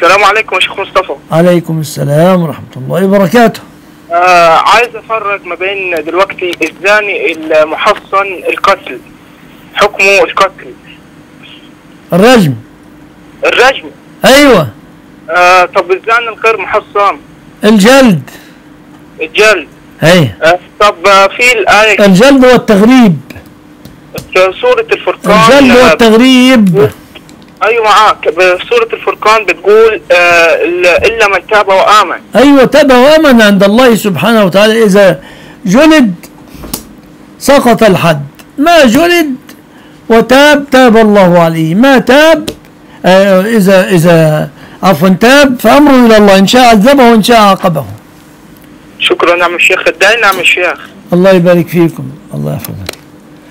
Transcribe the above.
السلام عليكم يا شيخ مصطفى عليكم السلام ورحمة الله وبركاته آه عايز افرق ما بين دلوقتي الزاني المحصن القتل حكمه القتل الرجم الرجم أيوة آه طب الزاني الغير محصن الجلد الجلد أي آه طب آه، في الآية الجلد والتغريب في سورة الفرقان الجلد آه، والتغريب ايوه معاك بسورة الفرقان بتقول آه إلا- الا من تاب وامن أيوة تاب وأمن عند الله سبحانه وتعالى إذا جلد سقط الحد ما جلد وتاب تاب الله عليه ما تاب آه، إذا إذا عفوا تاب فأمره إلى الله إن شاء عذبه وإن شاء عاقبه شكرا يا عم الشيخ ادعي نعم الشيخ الله يبارك فيكم الله يحفظك